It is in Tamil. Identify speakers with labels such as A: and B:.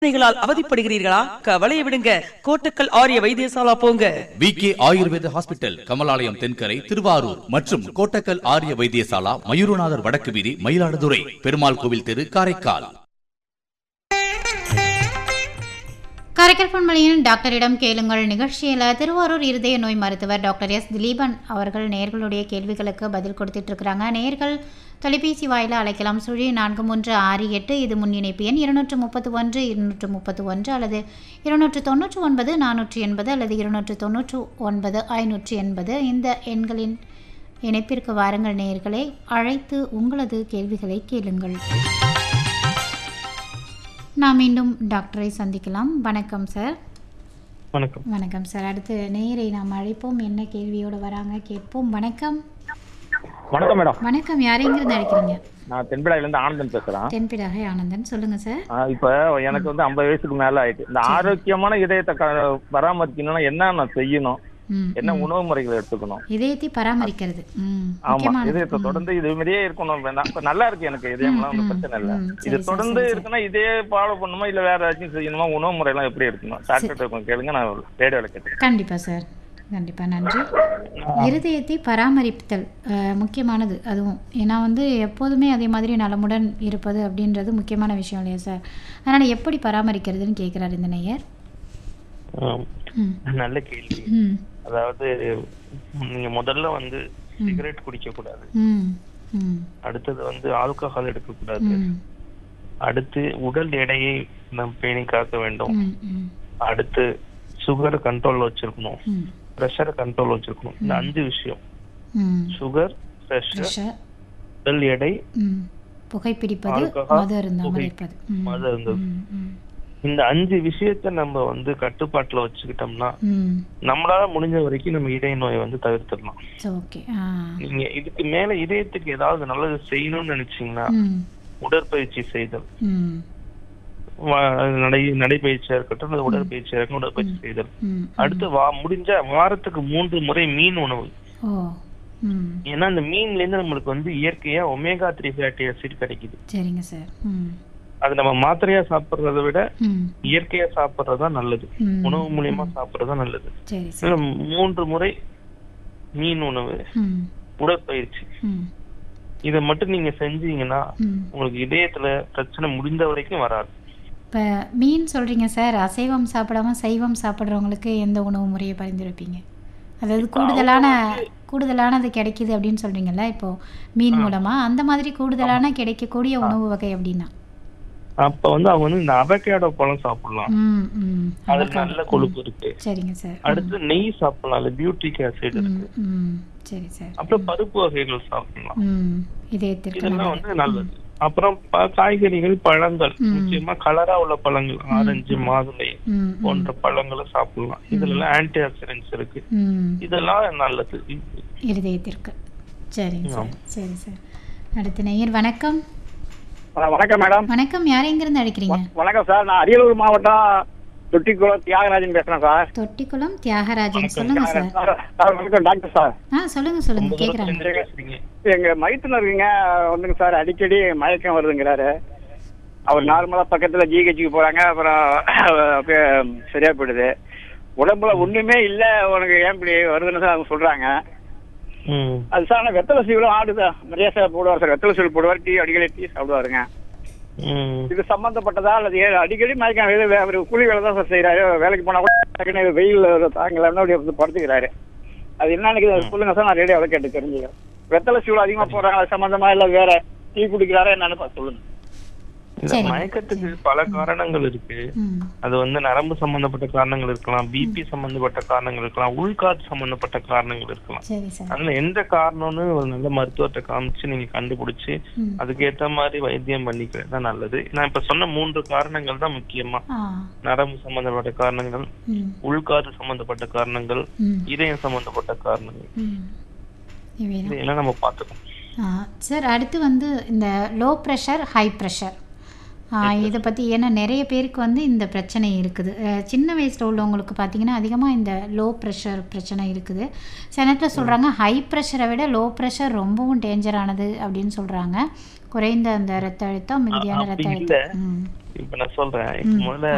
A: பிரச்சனைகளால் அவதிப்படுகிறீர்களா கவலையை விடுங்க கோட்டக்கல் ஆரிய வைத்தியசாலா போங்க
B: V K Ayurveda hospital Kamalalayam Thenkarai Thiruvarur மற்றும் கோட்டக்கல் ஆரிய வைத்தியசாலா மயூரநாதர் வடக்கு வீதி மயிலாடுதுறை பெருமாள் கோவில் தெரு காரைக்கால்
C: காரைக்கால் பொன்மொழியின் டாக்டரிடம் கேளுங்கள் நிகழ்ச்சியில் திருவாரூர் இருதய நோய் மருத்துவர் டாக்டர் எஸ் திலீபன் அவர்கள் நேர்களுடைய கேள்விகளுக்கு பதில் கொடுத்துட்டு இருக்கிறாங்க நேர்கள் தொலைபேசி வாயில அழைக்கலாம் சுழி நான்கு மூன்று ஆறு எட்டு இது முன் இணைப்பு எண் இருநூற்று முப்பத்து ஒன்று இருநூற்று முப்பத்து ஒன்று அல்லது இருநூற்று தொண்ணூற்று ஒன்பது நானூற்றி எண்பது அல்லது இருநூற்று தொண்ணூற்று ஒன்பது ஐநூற்றி எண்பது இந்த எண்களின் இணைப்பிற்கு வாருங்கள் நேயர்களே அழைத்து உங்களது கேள்விகளை கேளுங்கள் நாம் மீண்டும் டாக்டரை சந்திக்கலாம் வணக்கம் சார்
D: வணக்கம்
C: வணக்கம் சார் அடுத்து நேயரை நாம் அழைப்போம் என்ன கேள்வியோடு வராங்க கேட்போம் வணக்கம்
D: வணக்கம் மேடம்
C: வணக்கம் யாரைங்கிருந்து அழைக்கிறீங்க
D: நான் தென்பிடாயில இருந்து ஆனந்தன் பேசுறேன்
C: தென்பிடாக ஆனந்தன் சொல்லுங்க சார்
D: ஆ, இப்ப எனக்கு வந்து ஐம்பது வயசுக்கு மேல ஆயிட்டு இந்த ஆரோக்கியமான இதயத்தை க- பராமரிக்கணும்னா என்ன நான் செய்யணும்
C: ம்
D: என்ன உணவு முறைகளை எடுத்துக்கணும்
C: இதயத்தை பராமரிக்கிறது ம்
D: ஆமா
C: முக்கியமானது.
D: இதயத்தை தொடர்ந்து இது மாதிரியே இருக்கணும் வேண்டாம் இப்ப நல்லா இருக்கு எனக்கு இதயம்லாம் ஒன்றும் பிரச்சனை இல்ல
C: ம்,
D: இது
C: சரி,
D: தொடர்ந்து
C: சரி, சரி.
D: இருக்குன்னா இதே ஃபாலோ பண்ணுமா இல்ல வேற ஏதாச்சும் செய்யணுமா உணவு முறையெல்லாம் எப்படி எடுக்கணும் டாக்டர் கொஞ்சம் கேளுங்க நான் ரேடியோல கேட்டேன்
C: கண்டிப்பா சார் கண்டிப்பா நன்றி இருதயத்தை பராமரித்தல் அஹ், முக்கியமானது அதுவும் ஏன்னா வந்து எப்போதுமே அதே மாதிரி நலமுடன் இருப்பது அப்படின்றது முக்கியமான விஷயம் இல்லையா சார் அதனால் எப்படி பராமரிக்கிறதுன்னு கேட்குறாரு இந்த நேயர் ம்
E: நல்ல கேள்வி
C: ம்
E: அதாவது நீங்க முதல்ல வந்து சிகரெட் குடிக்க கூடாது
C: ம் ம்
E: அடுத்தது வந்து ஆல்கஹால் எடுக்க கூடாது
C: ம்
E: அடுத்து உடல் எடையை நம் பேணி காக்க வேண்டும்
C: ம் ம்
E: அடுத்து சுகர் கண்ட்ரோல் வச்சிருக்கணும்
C: ம்
E: ப்ரெஷர் கண்ட்ரோல் வச்சிருக்கணும் இந்த அஞ்சு விஷயம்
C: ம்
E: சுகர் ப்ரெஷர்
C: ப்ரெஷர்
E: உடல் எடை
C: ம் புகைப்பிடிப்பது
E: ஆல்கஹால்,
C: மது அருந்தாமல்
E: புகை,
C: இருப்பது ம்
E: மது அருந்தல்.
C: ம் ம்
E: இந்த அஞ்சு விஷயத்த நம்ம வந்து கட்டுப்பாட்டுல வச்சுக்கிட்டோம்னா
C: ம்
E: நம்மளால முடிஞ்ச வரைக்கும் நம்ம இதய நோயை வந்து தவிர்த்திடலாம்
C: சரி ஓகே ஆ
E: நீங்க இதுக்கு மேல இதயத்துக்கு ஏதாவது நல்லது செய்யணும்னு நினைச்சீங்கன்னா
C: ம்
E: உடற்பயிற்சி செய்தல்
C: ம்
E: வா- நடை நடைப்பயிற்சியா இருக்கட்டும் அல்லது உடற்பயிற்சியா இருக்கட்டும் உடற்பயிற்சி செய்தல்
C: ம்
E: அடுத்து வா முடிஞ்ச வாரத்துக்கு மூன்று முறை மீன் உணவு
C: ஓ ம்
E: ஏன்னா அந்த மீன்ல இருந்து நம்மளுக்கு வந்து இயற்கையா ஒமேகா த்ரீ ஃபேட்டி ஆசிட் கிடைக்குது
C: சரிங்க சார் ம்
E: அது நம்ம மாத்திரையா சாப்பிடுறத விட
C: ம்
E: இயற்கையா சாப்பிடுறது தான் நல்லது
C: ம்.
E: உணவு மூலியமா சாப்பிடுறது தான் நல்லது
C: சரி சார்
E: இதுல மூன்று முறை மீன் உணவு
C: ம்
E: உடற்பயிற்சி
C: ம்
E: இதை மட்டும் நீங்க செஞ்சீங்கன்னா
C: ம்
E: உங்களுக்கு இதயத்துல பிரச்சனை முடிந்த வரைக்கும் வராது
C: இப்போ மீன் சொல்கிறீங்க சார் அசைவம் சாப்பிடாம சைவம் சாப்பிட்றவங்களுக்கு எந்த உணவு முறையை பரிந்துரைப்பீங்க அதாவது கூடுதலான கூடுதலானது கிடைக்குது அப்படின்னு சொல்கிறீங்கல்ல இப்போது மீன் மூலமாக அந்த மாதிரி கூடுதலான கிடைக்கக்கூடிய உணவு வகை அப்படின்னா
E: அப்ப வந்து அவங்க வந்து இந்த அவகேடோ பழம் சாப்பிடலாம்
C: ம் ம்
E: அதுல
C: avocado.
E: நல்ல கொழுப்பு இருக்கு
C: சரிங்க சார்
E: அடுத்து நெய் சாப்பிடலாம் அதுல பியூட்ரிக் ஆசிட்
C: ம்
E: இருக்கு
C: ம் சரி சார்
E: அப்புறம் பருப்பு வகைகள் சாப்பிடலாம்
C: ம் இதயத்திற்கு
E: இதெல்லாம்
C: நல்லது
E: வந்து நல்லது அப்புறம் ப- காய்கறிகள் பழங்கள்
C: ம்.
E: முக்கியமா கலரா உள்ள பழங்கள் ஆரஞ்சு மாதுளை
C: ம் ம்
E: போன்ற பழங்களை சாப்பிடலாம் இதுல எல்லாம் ஆன்டி ஆக்சிடென்ட்ஸ் இருக்கு
C: ம்
E: இதெல்லாம் நல்லது
C: இருதயத்திற்கு சரிங்க சார் சரி சார் அடுத்த நேயர் வணக்கம்
F: வணக்கம் மேடம்
C: வணக்கம் யார் எங்கிருந்து அழைக்கிறீங்க
F: வணக்கம் சார் நான் அரியலூர் மாவட்டம் தொட்டிக்குளம் தியாகராஜன் பேசுறேன் சார்
C: தொட்டிக்குளம் தியாகராஜன் சொல்லுங்க சார்
F: சார் சார், வணக்கம் டாக்டர் சார்
C: ஆ சொல்லுங்க சொல்லுங்க கேக்குறாங்க
E: செஞ்சு பேசுறீங்க
F: எங்க மைத்துனருங்க வந்துங்க சார் அடிக்கடி மயக்கம் வருதுங்கிறாரு அவர் நார்மலா பக்கத்துல ஜிஹெச்சுக்கு போறாங்க அப்புறம் அப்படியே சரியா போயிடுது உடம்புல ஒண்ணுமே இல்ல உனக்கு ஏன் இப்படி வருதுன்னு சார் அவங்க சொல்றாங்க
E: ம்.
F: அது சார் ஆனா வெத்தலை சீவலும் ஆடுதான் நிறைய சார் போடுவார் சார் வெத்தலை சீவல் போடுவார் டீ அடிக்கடி டீ சாப்பிடுவாருங்க
E: ம்.
F: இது சம்பந்தப்பட்டதா அல்லது ஏ- அடிக்கடி மயக்கம் வருது. வே- அவர் கூலி வேலை தான் சார் செய்யறாரு வேலைக்கு போனா கூட டக்குனு வெயில் தாங்கலாம்னு அப்படி வந்து படுத்துக்கிறாரு அது என்னன்னு சொல்லுங்க சார் நான் ரேடியோவில் கேட்டு தெரிஞ்சுக்கிறேன் வெத்தலை சூடு அதிகமா போடுறாங்க அது சம்பந்தமா இல்ல வேற டீ குடிக்கிறாரா என்னன்னு பார்த்து சொல்லுங்க
E: இல்ல,
C: சரி.
E: மயக்கத்துக்கு பல காரணங்கள் இருக்கு
C: ம்
E: அது வந்து நரம்பு சம்பந்தப்பட்ட காரணங்கள் இருக்கலாம் பிபி சம்பந்தப்பட்ட காரணங்கள் இருக்கலாம் உள்காற்று சம்பந்தப்பட்ட காரணங்கள் இருக்கலாம்
C: சரி சார்
E: அதுல எந்த காரணம்னு ஒரு நல்ல மருத்துவத்தை காமிச்சு நீங்க கண்டுபிடிச்சு
C: ம்
E: அதுக்கு ஏத்த மாதிரி வைத்தியம் பண்ணிக்கிறது தான் நல்லது நான் இப்ப சொன்ன மூன்று காரணங்கள் தான் முக்கியமா
C: ஆ
E: நரம்பு சம்பந்தப்பட்ட காரணங்கள்
C: ம்
E: உள்காற்று சம்பந்தப்பட்ட காரணங்கள்
C: ம்
E: இதயம் சம்பந்தப்பட்ட காரணங்கள்
C: ம் இவைதான்
E: இதையெல்லாம் நம்ம பார்த்துக்கணும்
C: ஆ, சார் அடுத்து வந்து இந்த லோ ப்ரெஷர் ஹை ப்ரெஷர் இதை பற்றி ஏன்னா நிறைய பேருக்கு வந்து இந்த பிரச்சனை இருக்குது அஹ், சின்ன வயசில் உள்ளவங்களுக்கு பார்த்தீங்கன்னா அதிகமாக இந்த லோ ப்ரெஷர் பிரச்சனை இருக்குது சில நேரத்தில் சொல்கிறாங்க ஹை ப்ரெஷரை விட லோ ப்ரெஷர் ரொம்பவும் டேஞ்சரானது அப்படின்னு சொல்கிறாங்க குறைந்த அந்த ரத்த அழுத்தம் மிகுதியான
E: அப்படி
C: ரத்த
E: இல்ல.
C: அழுத்தம் ம்
E: இப்ப நான் சொல்றேன் இப்ப முதல்ல